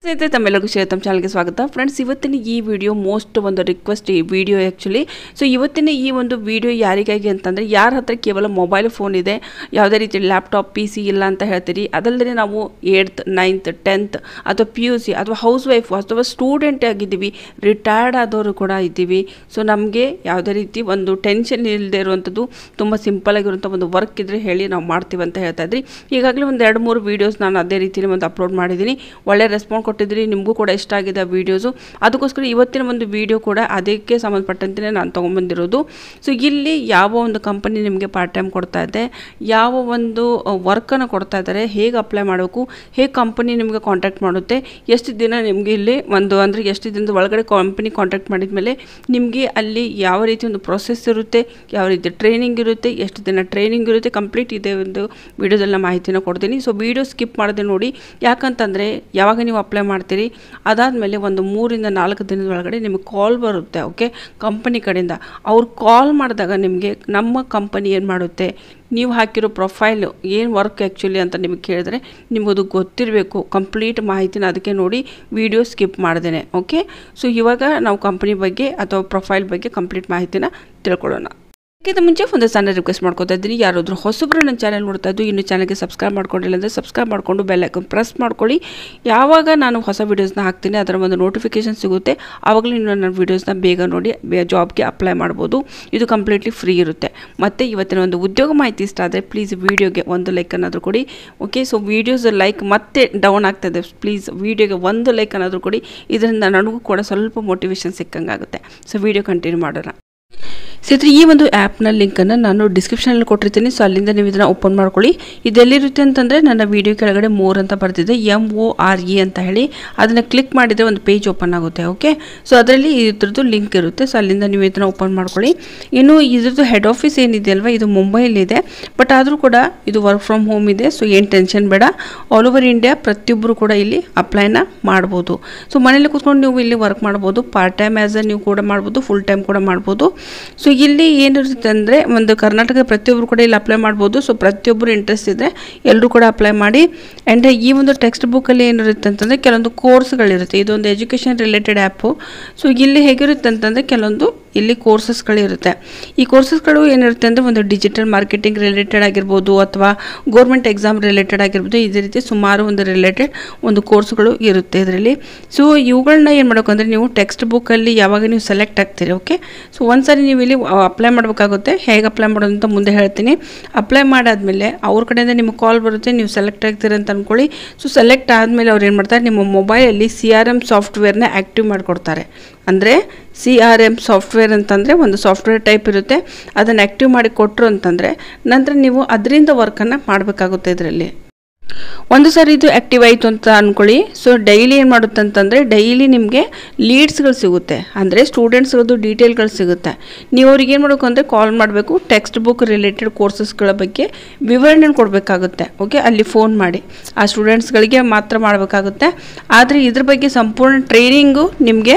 ಸ್ನೇಹಿತರೆ ತಮ್ಮೆಲ್ಲರಿಗೂ ಶ್ರೇತಮ್ ಚಾನಲ್ಗೆ ಸ್ವಾಗತ ಫ್ರೆಂಡ್ಸ್ ಇವತ್ತಿನ ಈ ವಿಡಿಯೋ ಮೋಸ್ಟ್ ಒಂದು ರಿಕ್ವೆಸ್ಟ್ ಈ ವಿಡಿಯೋ ಆ್ಯಕ್ಚುಲಿ ಸೊ ಇವತ್ತಿನ ಈ ಒಂದು ವಿಡಿಯೋ ಯಾರಿಗಾಗಿ ಅಂತಂದರೆ ಯಾರ ಹತ್ರ ಕೇವಲ ಮೊಬೈಲ್ ಫೋನ್ ಇದೆ ಯಾವುದೇ ರೀತಿ ಲ್ಯಾಪ್ಟಾಪ್ ಪಿ ಸಿ ಇಲ್ಲ ಅಂತ ಹೇಳ್ತೀರಿ ಅದಲ್ಲದೆ ನಾವು ಏಡ್ತ್ ನೈನ್ತ್ ಟೆಂತ್ ಅಥವಾ ಪಿ ಯು ಸಿ ಅಥವಾ ಹೌಸ್ ವೈಫ್ ಅಥವಾ ಸ್ಟೂಡೆಂಟ್ ಆಗಿದ್ದೀವಿ ರಿಟೈರ್ಡ್ ಆದವರು ಕೂಡ ಇದ್ದೀವಿ ಸೊ ನಮಗೆ ಯಾವುದೇ ರೀತಿ ಒಂದು ಟೆನ್ಷನ್ ಇಲ್ಲದೆ ಇರುವಂಥದ್ದು ತುಂಬ ಸಿಂಪಲ್ ಆಗಿರುವಂಥ ಒಂದು ವರ್ಕ್ ಇದ್ದರೆ ಹೇಳಿ ನಾವು ಮಾಡ್ತೀವಿ ಅಂತ ಹೇಳ್ತಾ ಇದ್ರಿ ಈಗಾಗಲೇ ಒಂದು ಎರಡು ಮೂರು ವೀಡಿಯೋಸ್ ನಾನು ಅದೇ ರೀತಿಯಲ್ಲಿ ಒಂದು ಅಪ್ಲೋಡ್ ಮಾಡಿದ್ದೀನಿ ಒಳ್ಳೆ ರೆಸ್ಪಾನ್ಸ್ ಕೊಟ್ಟಿದ್ರಿ ನಿಮಗೂ ಕೂಡ ಇಷ್ಟ ಆಗಿದೆ ಆ ವೀಡಿಯೋಸು ಅದಕ್ಕೋಸ್ಕರ ಇವತ್ತಿನ ಒಂದು ವಿಡಿಯೋ ಕೂಡ ಅದಕ್ಕೆ ಸಂಬಂಧಪಟ್ಟಂತೆ ನಾನು ತೊಗೊಂಬಂದಿರೋದು ಸೊ ಇಲ್ಲಿ ಯಾವ ಒಂದು ಕಂಪನಿ ನಿಮಗೆ ಪಾರ್ಟ್ ಟೈಮ್ ಕೊಡ್ತಾ ಇದೆ ಯಾವ ಒಂದು ವರ್ಕನ್ನು ಕೊಡ್ತಾ ಇದ್ದಾರೆ ಹೇಗೆ ಅಪ್ಲೈ ಮಾಡಬೇಕು ಹೇಗೆ ಕಂಪನಿ ನಿಮಗೆ ಕಾಂಟ್ಯಾಕ್ಟ್ ಮಾಡುತ್ತೆ ಎಷ್ಟು ದಿನ ನಿಮಗೆ ಇಲ್ಲಿ ಒಂದು ಅಂದರೆ ಎಷ್ಟು ದಿನದ ಒಳಗಡೆ ಕಂಪನಿ ಕಾಂಟ್ಯಾಕ್ಟ್ ಮಾಡಿದ ಮೇಲೆ ನಿಮಗೆ ಅಲ್ಲಿ ಯಾವ ರೀತಿ ಒಂದು ಪ್ರೊಸೆಸ್ ಇರುತ್ತೆ ಯಾವ ರೀತಿ ಟ್ರೈನಿಂಗ್ ಇರುತ್ತೆ ಎಷ್ಟು ದಿನ ಟ್ರೈನಿಂಗ್ ಇರುತ್ತೆ ಕಂಪ್ಲೀಟ್ ಇದೆ ಒಂದು ವೀಡಿಯೋದಲ್ಲಿ ನಾನು ಮಾಹಿತಿನ ಕೊಡ್ತೀನಿ ಸೊ ವೀಡಿಯೋ ಸ್ಕಿಪ್ ಮಾಡದೆ ನೋಡಿ ಯಾಕಂತಂದರೆ ಯಾವಾಗ ನೀವು ಅಪ್ಲೈ ಮಾಡ್ತೀರಿ ಅದಾದಮೇಲೆ ಒಂದು ಮೂರಿಂದ ನಾಲ್ಕು ದಿನದ ಒಳಗಡೆ ನಿಮಗೆ ಕಾಲ್ ಬರುತ್ತೆ ಓಕೆ ಕಂಪನಿ ಕಡೆಯಿಂದ ಅವ್ರು ಕಾಲ್ ಮಾಡಿದಾಗ ನಿಮಗೆ ನಮ್ಮ ಕಂಪನಿ ಏನು ಮಾಡುತ್ತೆ ನೀವು ಹಾಕಿರೋ ಪ್ರೊಫೈಲು ಏನು ವರ್ಕ್ ಆ್ಯಕ್ಚುಲಿ ಅಂತ ನಿಮಗೆ ಕೇಳಿದ್ರೆ ನಿಮಗದು ಗೊತ್ತಿರಬೇಕು ಕಂಪ್ಲೀಟ್ ಮಾಹಿತಿನ ಅದಕ್ಕೆ ನೋಡಿ ವಿಡಿಯೋ ಸ್ಕಿಪ್ ಮಾಡ್ದೇನೆ ಓಕೆ ಸೊ ಇವಾಗ ನಾವು ಕಂಪನಿ ಬಗ್ಗೆ ಅಥವಾ ಪ್ರೊಫೈಲ್ ಬಗ್ಗೆ ಕಂಪ್ಲೀಟ್ ಮಾಹಿತಿನ ತಿಳ್ಕೊಳ್ಳೋಣ ಅದಕ್ಕಿಂತ ಮುಂಚೆ ಒಂದು ಸಣ್ಣ ರಿಕ್ವೆಸ್ಟ್ ಮಾಡ್ಕೊತಾ ಇದ್ದೀನಿ ಯಾರಾದರೂ ಹೊಸಬ್ರು ನನ್ನ ಚಾನಲ್ ನೋಡ್ತಾ ಇದ್ದು ಇನ್ನು ಚಾನಲ್ಗೆ ಸಬ್ಸ್ಕ್ರೈಬ್ ಮಾಡ್ಕೊಂಡಿಲ್ಲ ಅಂದರೆ ಸಬ್ಸ್ಕ್ರೈಬ್ ಮಾಡಿಕೊಂಡು ಬೆಲ್ ಐಕನ್ ಪ್ರೆಸ್ ಮಾಡ್ಕೊಳ್ಳಿ ಯಾವಾಗ ನಾನು ಹೊಸ ವೀಡಿಯೋಸ್ನ ಹಾಕ್ತೀನಿ ಅದರ ಒಂದು ನೋಟಿಫಿಕೇಶನ್ ಸಿಗುತ್ತೆ ಆವಾಗಲೂ ನೀವು ನನ್ನ ವೀಡಿಯೋಸ್ನ ಬೇಗ ನೋಡಿ ಬೇ ಜಾಬ್ಗೆ ಅಪ್ಲೈ ಮಾಡ್ಬೋದು ಇದು ಕಂಪ್ಲೀಟ್ಲಿ ಫ್ರೀ ಇರುತ್ತೆ ಮತ್ತು ಇವತ್ತಿನ ಒಂದು ಉದ್ಯೋಗ ಮಾಹಿತಿ ಇಷ್ಟ ಆದರೆ ಪ್ಲೀಸ್ ವೀಡಿಯೋಗೆ ಒಂದು ಲೈಕ್ ಅನ್ನೋದು ಕೊಡಿ ಓಕೆ ಸೊ ವೀಡಿಯೋಸ್ ಲೈಕ್ ಮತ್ತೆ ಡೌನ್ ಆಗ್ತಾಯಿದೆ ಪ್ಲೀಸ್ ವೀಡಿಯೋಗೆ ಒಂದು ಲೈಕ್ ಅನ್ನೋದು ಕೊಡಿ ಇದರಿಂದ ನನಗೂ ಕೂಡ ಸ್ವಲ್ಪ ಮೋಟಿವೇಶನ್ ಸಿಕ್ಕಂಗಾಗುತ್ತೆ ಸೊ ವೀಡಿಯೋ ಕಂಟಿನ್ಯೂ ಮಾಡೋಣ ಸ್ನೇಹಿತರೆ ಈ ಒಂದು ಆ್ಯಪ್ನ ಲಿಂಕನ್ನು ನಾನು ಡಿಸ್ಕ್ರಿಪ್ಷನಲ್ಲಿ ಕೊಟ್ಟಿರ್ತೀನಿ ಸೊ ಅಲ್ಲಿಂದ ನೀವು ಇದನ್ನು ಓಪನ್ ಮಾಡ್ಕೊಳ್ಳಿ ಇದೆಲ್ಲಿರುತ್ತೆ ಅಂತಂದರೆ ನನ್ನ ವೀಡಿಯೋ ಕೆಳಗಡೆ ಮೋರ್ ಅಂತ ಬರ್ತಿದೆ ಎಮ್ ಒ ಆರ್ ಇ ಅಂತ ಹೇಳಿ ಅದನ್ನು ಕ್ಲಿಕ್ ಮಾಡಿದರೆ ಒಂದು ಪೇಜ್ ಓಪನ್ ಆಗುತ್ತೆ ಓಕೆ ಸೊ ಅದರಲ್ಲಿ ಇದ್ರದ್ದು ಲಿಂಕ್ ಇರುತ್ತೆ ಸೊ ಅಲ್ಲಿಂದ ನೀವು ಇದನ್ನು ಓಪನ್ ಮಾಡ್ಕೊಳ್ಳಿ ಇನ್ನು ಇದ್ರದ್ದು ಹೆಡ್ ಆಫೀಸ್ ಏನಿದೆ ಅಲ್ವಾ ಇದು ಮುಂಬೈಲಿದೆ ಬಟ್ ಆದರೂ ಕೂಡ ಇದು ವರ್ಕ್ ಫ್ರಮ್ ಹೋಮ್ ಇದೆ ಸೊ ಏನು ಟೆನ್ಷನ್ ಬೇಡ ಆಲ್ ಓವರ್ ಇಂಡಿಯಾ ಪ್ರತಿಯೊಬ್ಬರು ಕೂಡ ಇಲ್ಲಿ ಅಪ್ಲೈನ ಮಾಡ್ಬೋದು ಸೊ ಮನೇಲಿ ಕೂತ್ಕೊಂಡು ನೀವು ಇಲ್ಲಿ ವರ್ಕ್ ಮಾಡ್ಬೋದು ಪಾರ್ಟ್ ಟೈಮ್ ಆ್ಯಸ್ ಅ ನೀವು ಕೂಡ ಮಾಡ್ಬೋದು ಫುಲ್ ಟೈಮ್ ಕೂಡ ಮಾಡ್ಬೋದು ಸೊ ಇಲ್ಲಿ ಏನಿರುತ್ತೆ ಅಂದರೆ ಒಂದು ಕರ್ನಾಟಕ ಪ್ರತಿಯೊಬ್ಬರು ಕೂಡ ಇಲ್ಲಿ ಅಪ್ಲೈ ಮಾಡ್ಬೋದು ಸೊ ಪ್ರತಿಯೊಬ್ಬರು ಇಂಟ್ರೆಸ್ಟ್ ಇದ್ದರೆ ಎಲ್ಲರೂ ಕೂಡ ಅಪ್ಲೈ ಮಾಡಿ ಆ್ಯಂಡ್ ಈ ಒಂದು ಟೆಕ್ಸ್ಟ್ ಬುಕ್ಕಲ್ಲಿ ಏನಿರುತ್ತೆ ಅಂತಂದರೆ ಕೆಲವೊಂದು ಕೋರ್ಸ್ಗಳಿರುತ್ತೆ ಇದೊಂದು ಎಜುಕೇಷನ್ ರಿಲೇಟೆಡ್ ಆ್ಯಪು ಸೊ ಇಲ್ಲಿ ಹೇಗಿರುತ್ತೆ ಅಂತಂದರೆ ಕೆಲವೊಂದು ಇಲ್ಲಿ ಕೋರ್ಸಸ್ಗಳಿರುತ್ತೆ ಈ ಕೋರ್ಸಸ್ಗಳು ಏನಿರುತ್ತೆ ಅಂದರೆ ಒಂದು ಡಿಜಿಟಲ್ ಮಾರ್ಕೆಟಿಂಗ್ ರಿಲೇಟೆಡ್ ಆಗಿರ್ಬೋದು ಅಥವಾ ಗೋರ್ಮೆಂಟ್ ಎಕ್ಸಾಮ್ ರಿಲೇಟೆಡ್ ಆಗಿರ್ಬೋದು ಇದೇ ರೀತಿ ಸುಮಾರು ಒಂದು ರಿಲೇಟೆಡ್ ಒಂದು ಕೋರ್ಸ್ಗಳು ಇರುತ್ತೆ ಇದರಲ್ಲಿ ಸೊ ಇವುಗಳನ್ನ ಏನು ಮಾಡಬೇಕು ಅಂದರೆ ನೀವು ಟೆಕ್ಸ್ಟ್ ಬುಕ್ಕಲ್ಲಿ ಯಾವಾಗ ನೀವು ಸೆಲೆಕ್ಟ್ ಆಗ್ತೀರಿ ಓಕೆ ಸೊ ಒಂದ್ಸರಿ ನೀವು ಇಲ್ಲಿ ಅಪ್ಲೈ ಮಾಡಬೇಕಾಗುತ್ತೆ ಹೇಗೆ ಅಪ್ಲೈ ಮಾಡೋದು ಅಂತ ಮುಂದೆ ಹೇಳ್ತೀನಿ ಅಪ್ಲೈ ಮಾಡಾದಮೇಲೆ ಅವ್ರ ಕಡೆಯಿಂದ ನಿಮಗೆ ಕಾಲ್ ಬರುತ್ತೆ ನೀವು ಸೆಲೆಕ್ಟ್ ಆಗ್ತೀರಿ ಅಂತ ಅಂದ್ಕೊಳ್ಳಿ ಸೊ ಸೆಲೆಕ್ಟ್ ಆದಮೇಲೆ ಅವ್ರು ಏನು ಮಾಡ್ತಾರೆ ನಿಮ್ಮ ಮೊಬೈಲಲ್ಲಿ ಸಿ ಆರ್ ಎಮ್ ಸಾಫ್ಟ್ವೇರ್ನ ಆ್ಯಕ್ಟಿವ್ ಮಾಡಿಕೊಡ್ತಾರೆ ಅಂದರೆ ಸಿ ಆರ್ ಎಮ್ ಸಾಫ್ಟ್ವೇರ್ ಅಂತಂದರೆ ಒಂದು ಸಾಫ್ಟ್ವೇರ್ ಟೈಪ್ ಇರುತ್ತೆ ಅದನ್ನು ಆ್ಯಕ್ಟಿವ್ ಮಾಡಿ ಕೊಟ್ಟರು ಅಂತಂದರೆ ನಂತರ ನೀವು ಅದರಿಂದ ವರ್ಕನ್ನು ಮಾಡಬೇಕಾಗುತ್ತೆ ಇದರಲ್ಲಿ ಒಂದು ಸರಿ ಇದು ಆ್ಯಕ್ಟಿವ್ ಆಯಿತು ಅಂತ ಅಂದ್ಕೊಳ್ಳಿ ಸೊ ಡೈಲಿ ಏನು ಮಾಡುತ್ತೆ ಅಂತಂದರೆ ಡೈಲಿ ನಿಮಗೆ ಲೀಡ್ಸ್ಗಳು ಸಿಗುತ್ತೆ ಅಂದರೆ ಸ್ಟೂಡೆಂಟ್ಸ್ಗಳದ್ದು ಡೀಟೇಲ್ಗಳು ಸಿಗುತ್ತೆ ನೀವು ಅವ್ರಿಗೆ ಏನು ಮಾಡಬೇಕು ಅಂದರೆ ಕಾಲ್ ಮಾಡಬೇಕು ಟೆಕ್ಸ್ಟ್ ಬುಕ್ ರಿಲೇಟೆಡ್ ಕೋರ್ಸಸ್ಗಳ ಬಗ್ಗೆ ವಿವರಣೆ ಕೊಡಬೇಕಾಗುತ್ತೆ ಓಕೆ ಅಲ್ಲಿ ಫೋನ್ ಮಾಡಿ ಆ ಸ್ಟೂಡೆಂಟ್ಸ್ಗಳಿಗೆ ಮಾತ್ರ ಮಾಡಬೇಕಾಗುತ್ತೆ ಆದರೆ ಇದ್ರ ಬಗ್ಗೆ ಸಂಪೂರ್ಣ ಟ್ರೈನಿಂಗು ನಿಮಗೆ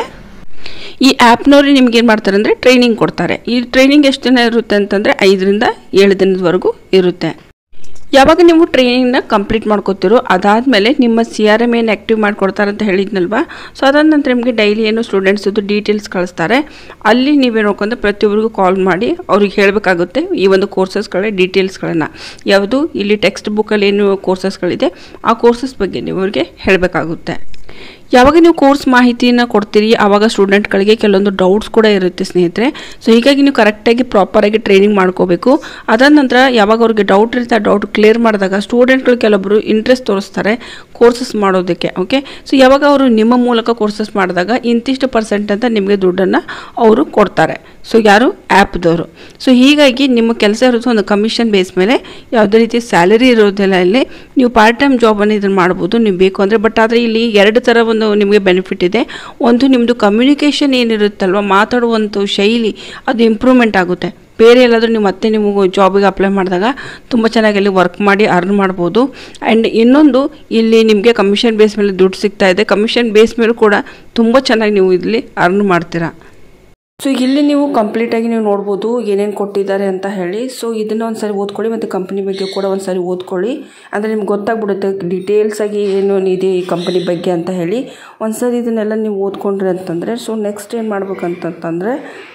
ಈ ಆ್ಯಪ್ನವ್ರು ನಿಮ್ಗೆ ಏನು ಮಾಡ್ತಾರೆ ಅಂದರೆ ಟ್ರೈನಿಂಗ್ ಕೊಡ್ತಾರೆ ಈ ಟ್ರೈನಿಂಗ್ ಎಷ್ಟು ದಿನ ಇರುತ್ತೆ ಅಂತಂದರೆ ಐದರಿಂದ ಏಳು ದಿನದವರೆಗೂ ಇರುತ್ತೆ ಯಾವಾಗ ನೀವು ಟ್ರೈನಿಂಗ್ನ ಕಂಪ್ಲೀಟ್ ಮಾಡ್ಕೋತಿರೋ ಅದಾದಮೇಲೆ ನಿಮ್ಮ ಸಿ ಆರ್ ಎಮ್ ಏನು ಆ್ಯಕ್ಟಿವ್ ಮಾಡಿಕೊಡ್ತಾರೆ ಅಂತ ಹೇಳಿದ್ನಲ್ವಾ ಸೊ ಅದಾದ ನಂತರ ನಿಮಗೆ ಡೈಲಿ ಏನು ಸ್ಟೂಡೆಂಟ್ಸದ್ದು ಡೀಟೇಲ್ಸ್ ಕಳಿಸ್ತಾರೆ ಅಲ್ಲಿ ನೀವೇನು ನೋಡ್ಕೊಂಡ್ರೆ ಪ್ರತಿಯೊಬ್ಬರಿಗೂ ಕಾಲ್ ಮಾಡಿ ಅವ್ರಿಗೆ ಹೇಳಬೇಕಾಗುತ್ತೆ ಈ ಒಂದು ಕೋರ್ಸಸ್ಗಳ ಡೀಟೇಲ್ಸ್ಗಳನ್ನು ಯಾವುದು ಇಲ್ಲಿ ಟೆಕ್ಸ್ಟ್ ಬುಕ್ಕಲ್ಲಿ ಏನು ಕೋರ್ಸಸ್ಗಳಿದೆ ಆ ಕೋರ್ಸಸ್ ಬಗ್ಗೆ ನೀವು ಅವ್ರಿಗೆ ಹೇಳಬೇಕಾಗುತ್ತೆ ಯಾವಾಗ ನೀವು ಕೋರ್ಸ್ ಮಾಹಿತಿನ ಕೊಡ್ತೀರಿ ಆವಾಗ ಸ್ಟೂಡೆಂಟ್ಗಳಿಗೆ ಕೆಲವೊಂದು ಡೌಟ್ಸ್ ಕೂಡ ಇರುತ್ತೆ ಸ್ನೇಹಿತರೆ ಸೊ ಹೀಗಾಗಿ ನೀವು ಕರೆಕ್ಟಾಗಿ ಪ್ರಾಪರಾಗಿ ಟ್ರೈನಿಂಗ್ ಮಾಡ್ಕೋಬೇಕು ಅದಾದ ನಂತರ ಯಾವಾಗ ಅವ್ರಿಗೆ ಡೌಟ್ ಇರುತ್ತೆ ಆ ಡೌಟ್ ಕ್ಲಿಯರ್ ಮಾಡಿದಾಗ ಸ್ಟೂಡೆಂಟ್ಗಳು ಕೆಲವೊಬ್ಬರು ಇಂಟ್ರೆಸ್ಟ್ ತೋರಿಸ್ತಾರೆ ಕೋರ್ಸಸ್ ಮಾಡೋದಕ್ಕೆ ಓಕೆ ಸೊ ಯಾವಾಗ ಅವರು ನಿಮ್ಮ ಮೂಲಕ ಕೋರ್ಸಸ್ ಮಾಡಿದಾಗ ಇಂತಿಷ್ಟು ಪರ್ಸೆಂಟ್ ಅಂತ ನಿಮಗೆ ದುಡ್ಡನ್ನು ಅವರು ಕೊಡ್ತಾರೆ ಸೊ ಯಾರು ಆ್ಯಪ್ದವರು ಸೊ ಹೀಗಾಗಿ ನಿಮ್ಮ ಕೆಲಸ ಇರೋದು ಒಂದು ಕಮಿಷನ್ ಬೇಸ್ ಮೇಲೆ ಯಾವುದೇ ರೀತಿ ಸ್ಯಾಲರಿ ಇರೋದಿಲ್ಲ ಇಲ್ಲಿ ನೀವು ಪಾರ್ಟ್ ಟೈಮ್ ಜಾಬನ್ನು ಇದನ್ನು ಮಾಡ್ಬೋದು ನೀವು ಬೇಕು ಅಂದರೆ ಬಟ್ ಆದರೆ ಇಲ್ಲಿ ಎರಡು ಥರ ಒಂದು ನಿಮಗೆ ಬೆನಿಫಿಟ್ ಇದೆ ಒಂದು ನಿಮ್ಮದು ಕಮ್ಯುನಿಕೇಷನ್ ಏನಿರುತ್ತಲ್ವ ಮಾತಾಡುವಂಥ ಶೈಲಿ ಅದು ಇಂಪ್ರೂವ್ಮೆಂಟ್ ಆಗುತ್ತೆ ಬೇರೆ ಎಲ್ಲಾದರೂ ನೀವು ಮತ್ತೆ ನೀವು ಜಾಬಿಗೆ ಅಪ್ಲೈ ಮಾಡಿದಾಗ ತುಂಬ ಚೆನ್ನಾಗಿ ಅಲ್ಲಿ ವರ್ಕ್ ಮಾಡಿ ಅರ್ನ್ ಮಾಡ್ಬೋದು ಆ್ಯಂಡ್ ಇನ್ನೊಂದು ಇಲ್ಲಿ ನಿಮಗೆ ಕಮಿಷನ್ ಬೇಸ್ ಮೇಲೆ ದುಡ್ಡು ಸಿಗ್ತಾ ಇದೆ ಕಮಿಷನ್ ಬೇಸ್ ಮೇಲೂ ಕೂಡ ತುಂಬ ಚೆನ್ನಾಗಿ ನೀವು ಇಲ್ಲಿ ಅರ್ನ್ ಮಾಡ್ತೀರಾ ಸೊ ಇಲ್ಲಿ ನೀವು ಕಂಪ್ಲೀಟಾಗಿ ನೀವು ನೋಡ್ಬೋದು ಏನೇನು ಕೊಟ್ಟಿದ್ದಾರೆ ಅಂತ ಹೇಳಿ ಸೊ ಇದನ್ನು ಒಂದು ಸಾರಿ ಓದ್ಕೊಳ್ಳಿ ಮತ್ತು ಕಂಪ್ನಿ ಬಗ್ಗೆ ಕೂಡ ಒಂದು ಸಾರಿ ಓದ್ಕೊಳ್ಳಿ ಅಂದರೆ ನಿಮ್ಗೆ ಗೊತ್ತಾಗ್ಬಿಡುತ್ತೆ ಡೀಟೇಲ್ಸ್ ಆಗಿ ಏನು ಇದೆ ಈ ಕಂಪನಿ ಬಗ್ಗೆ ಅಂತ ಹೇಳಿ ಒಂದು ಸಾರಿ ಇದನ್ನೆಲ್ಲ ನೀವು ಓದ್ಕೊಂಡ್ರಿ ಅಂತಂದರೆ ಸೊ ನೆಕ್ಸ್ಟ್ ಏನು ಮಾಡ್ಬೇಕಂತಂತಂದರೆ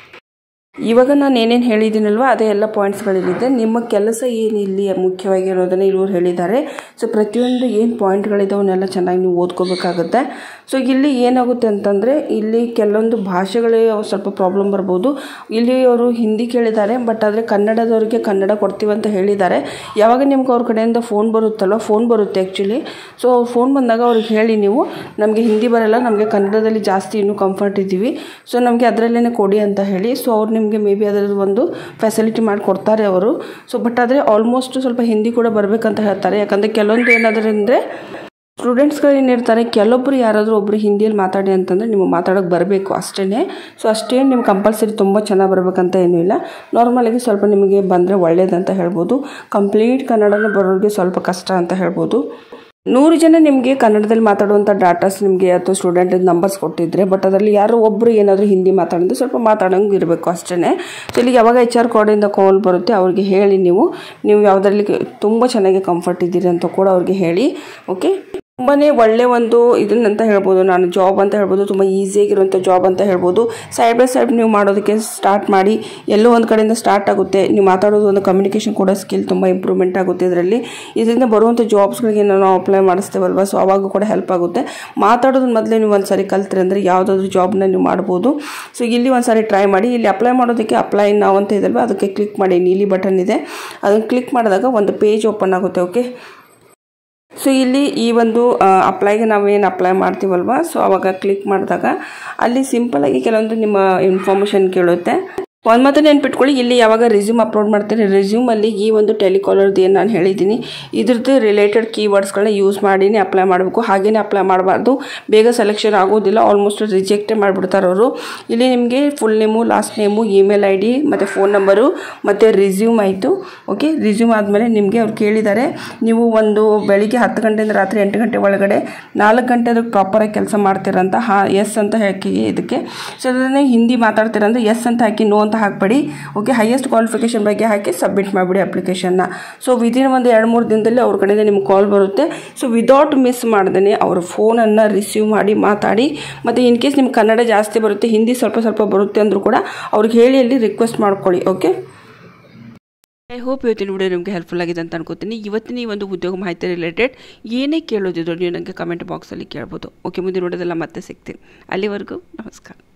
ಇವಾಗ ನಾನು ಏನೇನು ಹೇಳಿದ್ದೀನಲ್ವ ಅದೇ ಎಲ್ಲ ಪಾಯಿಂಟ್ಸ್ಗಳಿದೆ ನಿಮ್ಮ ಕೆಲಸ ಏನು ಇಲ್ಲಿ ಮುಖ್ಯವಾಗಿ ಅನ್ನೋದನ್ನು ಇವರು ಹೇಳಿದ್ದಾರೆ ಸೊ ಪ್ರತಿಯೊಂದು ಏನು ಪಾಯಿಂಟ್ಗಳಿದೆ ಅವನ್ನೆಲ್ಲ ಚೆನ್ನಾಗಿ ನೀವು ಓದ್ಕೋಬೇಕಾಗುತ್ತೆ ಸೊ ಇಲ್ಲಿ ಏನಾಗುತ್ತೆ ಅಂತಂದರೆ ಇಲ್ಲಿ ಕೆಲವೊಂದು ಭಾಷೆಗಳೇ ಸ್ವಲ್ಪ ಪ್ರಾಬ್ಲಮ್ ಬರ್ಬೋದು ಇಲ್ಲಿ ಅವರು ಹಿಂದಿ ಕೇಳಿದ್ದಾರೆ ಬಟ್ ಆದರೆ ಕನ್ನಡದವ್ರಿಗೆ ಕನ್ನಡ ಕೊಡ್ತೀವಿ ಅಂತ ಹೇಳಿದ್ದಾರೆ ಯಾವಾಗ ನಿಮ್ಗೆ ಅವ್ರ ಕಡೆಯಿಂದ ಫೋನ್ ಬರುತ್ತಲ್ವ ಫೋನ್ ಬರುತ್ತೆ ಆ್ಯಕ್ಚುಲಿ ಸೊ ಅವ್ರು ಫೋನ್ ಬಂದಾಗ ಅವ್ರಿಗೆ ಹೇಳಿ ನೀವು ನಮಗೆ ಹಿಂದಿ ಬರಲ್ಲ ನಮಗೆ ಕನ್ನಡದಲ್ಲಿ ಜಾಸ್ತಿ ಇನ್ನೂ ಕಂಫರ್ಟ್ ಇದ್ದೀವಿ ಸೊ ನಮಗೆ ಅದರಲ್ಲೇ ಕೊಡಿ ಅಂತ ಹೇಳಿ ಸೊ ಅವ್ರು ನಿಮಗೆ ಮೇ ಬಿ ಅದರದ್ದು ಒಂದು ಫೆಸಿಲಿಟಿ ಮಾಡಿಕೊಡ್ತಾರೆ ಅವರು ಸೊ ಬಟ್ ಆದರೆ ಆಲ್ಮೋಸ್ಟ್ ಸ್ವಲ್ಪ ಹಿಂದಿ ಕೂಡ ಬರಬೇಕಂತ ಹೇಳ್ತಾರೆ ಯಾಕಂದರೆ ಕೆಲವೊಂದು ಏನಾದರೂ ಅಂದರೆ ಸ್ಟೂಡೆಂಟ್ಸ್ಗಳು ಏನಿರ್ತಾರೆ ಕೆಲವೊಬ್ಬರು ಯಾರಾದರೂ ಒಬ್ಬರು ಹಿಂದಿಯಲ್ಲಿ ಮಾತಾಡಿ ಅಂತಂದರೆ ನಿಮಗೆ ಮಾತಾಡೋಕ್ಕೆ ಬರಬೇಕು ಅಷ್ಟೇ ಸೊ ಅಷ್ಟೇನು ನಿಮ್ಗೆ ಕಂಪಲ್ಸರಿ ತುಂಬ ಚೆನ್ನಾಗಿ ಬರಬೇಕಂತ ಏನೂ ಇಲ್ಲ ನಾರ್ಮಲಾಗಿ ಸ್ವಲ್ಪ ನಿಮಗೆ ಬಂದರೆ ಒಳ್ಳೇದಂತ ಹೇಳ್ಬೋದು ಕಂಪ್ಲೀಟ್ ಕನ್ನಡನ ಬರೋರಿಗೆ ಸ್ವಲ್ಪ ಕಷ್ಟ ಅಂತ ಹೇಳ್ಬೋದು ನೂರು ಜನ ನಿಮಗೆ ಕನ್ನಡದಲ್ಲಿ ಮಾತಾಡುವಂಥ ಡಾಟಾಸ್ ನಿಮಗೆ ಅಥವಾ ಸ್ಟೂಡೆಂಟ್ ನಂಬರ್ಸ್ ಕೊಟ್ಟಿದ್ರೆ ಬಟ್ ಅದರಲ್ಲಿ ಯಾರೋ ಒಬ್ಬರು ಏನಾದರೂ ಹಿಂದಿ ಮಾತಾಡಿದ್ರೆ ಸ್ವಲ್ಪ ಮಾತಾಡೋಂಗೆ ಇರಬೇಕು ಅಷ್ಟೇ ಸೊ ಇಲ್ಲಿ ಯಾವಾಗ ಎಚ್ ಆರ್ ಕೋಡಿಂದ ಕಾಲ್ ಬರುತ್ತೆ ಅವ್ರಿಗೆ ಹೇಳಿ ನೀವು ನೀವು ಯಾವುದರಲ್ಲಿ ತುಂಬ ಚೆನ್ನಾಗಿ ಕಂಫರ್ಟ್ ಇದ್ದೀರಿ ಅಂತ ಕೂಡ ಅವ್ರಿಗೆ ಹೇಳಿ ಓಕೆ ತುಂಬಾ ಒಳ್ಳೆ ಒಂದು ಇದನ್ನಂತ ಹೇಳ್ಬೋದು ನಾನು ಜಾಬ್ ಅಂತ ಹೇಳ್ಬೋದು ತುಂಬ ಈಸಿಯಾಗಿರುವಂಥ ಜಾಬ್ ಅಂತ ಹೇಳ್ಬೋದು ಸೈಡ್ ಬೈ ಸೈಡ್ ನೀವು ಮಾಡೋದಕ್ಕೆ ಸ್ಟಾರ್ಟ್ ಮಾಡಿ ಎಲ್ಲೋ ಒಂದು ಕಡೆಯಿಂದ ಸ್ಟಾರ್ಟ್ ಆಗುತ್ತೆ ನೀವು ಮಾತಾಡೋದು ಒಂದು ಕಮ್ಯುನಿಕೇಷನ್ ಕೂಡ ಸ್ಕಿಲ್ ತುಂಬ ಇಂಪ್ರೂವ್ಮೆಂಟ್ ಆಗುತ್ತೆ ಇದರಲ್ಲಿ ಇದರಿಂದ ಬರುವಂಥ ಜಾಬ್ಸ್ಗಳಿಗೆ ನಾವು ಅಪ್ಲೈ ಮಾಡಿಸ್ತೇವಲ್ವ ಸೊ ಅವಾಗ ಕೂಡ ಹೆಲ್ಪ್ ಆಗುತ್ತೆ ಮಾತಾಡೋದು ಮೊದಲೇ ನೀವು ಒಂದು ಸಾರಿ ಕಲ್ತ್ರಿ ಅಂದರೆ ಯಾವುದಾದ್ರೂ ಜಾಬ್ನ ನೀವು ಮಾಡ್ಬೋದು ಸೊ ಇಲ್ಲಿ ಒಂದು ಸಾರಿ ಟ್ರೈ ಮಾಡಿ ಇಲ್ಲಿ ಅಪ್ಲೈ ಮಾಡೋದಕ್ಕೆ ಅಪ್ಲೈ ನಾವು ಅಂತ ಇದಲ್ವ ಅದಕ್ಕೆ ಕ್ಲಿಕ್ ಮಾಡಿ ನೀಲಿ ಬಟನ್ ಇದೆ ಅದನ್ನು ಕ್ಲಿಕ್ ಮಾಡಿದಾಗ ಒಂದು ಪೇಜ್ ಓಪನ್ ಆಗುತ್ತೆ ಓಕೆ ಸೊ ಇಲ್ಲಿ ಈ ಒಂದು ಅಪ್ಲೈಗೆ ನಾವೇನು ಅಪ್ಲೈ ಮಾಡ್ತೀವಲ್ವ ಸೊ ಅವಾಗ ಕ್ಲಿಕ್ ಮಾಡಿದಾಗ ಅಲ್ಲಿ ಸಿಂಪಲಾಗಿ ಕೆಲವೊಂದು ನಿಮ್ಮ ಇನ್ಫಾರ್ಮೇಷನ್ ಕೇಳುತ್ತೆ ಒಂದು ಮಾತು ನೆನ್ಪಿಟ್ಕೊಳ್ಳಿ ಇಲ್ಲಿ ಯಾವಾಗ ರೆಸ್ಯೂಮ್ ಅಪ್ಲೋಡ್ ಮಾಡ್ತೀನಿ ರೆಸ್ಯೂಮಲ್ಲಿ ಈ ಒಂದು ಟೆಲಿಕಾಲರ್ದು ಏನು ನಾನು ಹೇಳಿದ್ದೀನಿ ಇದ್ರದ್ದು ರಿಲೇಟೆಡ್ ಕೀವರ್ಡ್ಸ್ಗಳನ್ನ ಯೂಸ್ ಮಾಡಿನೇ ಅಪ್ಲೈ ಮಾಡಬೇಕು ಹಾಗೇನೆ ಅಪ್ಲೈ ಮಾಡಬಾರ್ದು ಬೇಗ ಸೆಲೆಕ್ಷನ್ ಆಗೋದಿಲ್ಲ ಆಲ್ಮೋಸ್ಟ್ ರಿಜೆಕ್ಟೇ ಮಾಡಿಬಿಡ್ತಾರೆ ಅವರು ಇಲ್ಲಿ ನಿಮಗೆ full name last name email I D ಮತ್ತು ಫೋನ್ ನಂಬರು ಮತ್ತು ರಿಸ್ಯೂಮ್ ಆಯಿತು ಓಕೆ ರಿಸ್ಯೂಮ್ ಆದಮೇಲೆ ನಿಮಗೆ ಅವ್ರು ಕೇಳಿದ್ದಾರೆ ನೀವು ಒಂದು ಬೆಳಿಗ್ಗೆ ಹತ್ತು ಗಂಟೆಯಿಂದ ರಾತ್ರಿ ಎಂಟು ಗಂಟೆ ಒಳಗಡೆ ನಾಲ್ಕು ಗಂಟೆ ಅದಕ್ಕೆ ಪ್ರಾಪರಾಗಿ ಕೆಲಸ ಮಾಡ್ತೀರಂತ ಹಾಂ ಎಸ್ ಅಂತ ಹಾಕಿ ಇದಕ್ಕೆ ಸೊ ಅದನ್ನೇ ಹಿಂದಿ ಮಾತಾಡ್ತೀರಂದ್ರೆ ಎಸ್ ಅಂತ ಹಾಕಿ ನೋ ಅಂತ ಹಾಕ್ಬೇಡಿ ಓಕೆ ಹೈಯೆಸ್ಟ್ ಕ್ವಾಲಿಫಿಕೇಷನ್ ಬಗ್ಗೆ ಹಾಕಿ ಸಬ್ಮಿಟ್ ಮಾಡಿಬಿಡಿ ಅಪ್ಲಿಕೇಶನ್ನ ಸೊ ವಿದಿನ್ ಒಂದು ಎರಡು ಮೂರು ದಿನದಲ್ಲಿ ಅವ್ರ ಕಡೆಯಿಂದ ನಿಮ್ಗೆ ಕಾಲ್ ಬರುತ್ತೆ ಸೊ ವಿದೌಟ್ ಮಿಸ್ ಮಾಡ್ದೇ ಅವ್ರ ಫೋನನ್ನು ರಿಸೀವ್ ಮಾಡಿ ಮಾತಾಡಿ ಮತ್ತು ಇನ್ ಕೇಸ್ ನಿಮ್ಗೆ ಕನ್ನಡ ಜಾಸ್ತಿ ಬರುತ್ತೆ ಹಿಂದಿ ಸ್ವಲ್ಪ ಸ್ವಲ್ಪ ಬರುತ್ತೆ ಅಂದರೂ ಕೂಡ ಅವ್ರಿಗೆ ಹೇಳಿ ಅಲ್ಲಿ ರಿಕ್ವೆಸ್ಟ್ ಮಾಡ್ಕೊಳ್ಳಿ ಓಕೆ ಐ ಹೋಪ್ ಇವತ್ತಿನ ವಿಡಿಯೋ ನಿಮಗೆ ಹೆಲ್ಪ್ಫುಲ್ ಆಗಿದೆ ಅಂತ ಅನ್ಕೋತೀನಿ ಇವತ್ತಿನ ಈ ಒಂದು ಉದ್ಯೋಗ ಮಾಹಿತಿ ರಿಲೇಟೆಡ್ ಏನೇ ಕೇಳೋದಿದ್ರು ನೀವು ನನಗೆ ಕಮೆಂಟ್ ಬಾಕ್ಸಲ್ಲಿ ಕೇಳ್ಬೋದು ಓಕೆ ಮುಂದಿನ ವಿಡಿಯೋದೆಲ್ಲ ಮತ್ತೆ ಸಿಗ್ತೀನಿ ಅಲ್ಲಿವರೆಗೂ ನಮಸ್ಕಾರ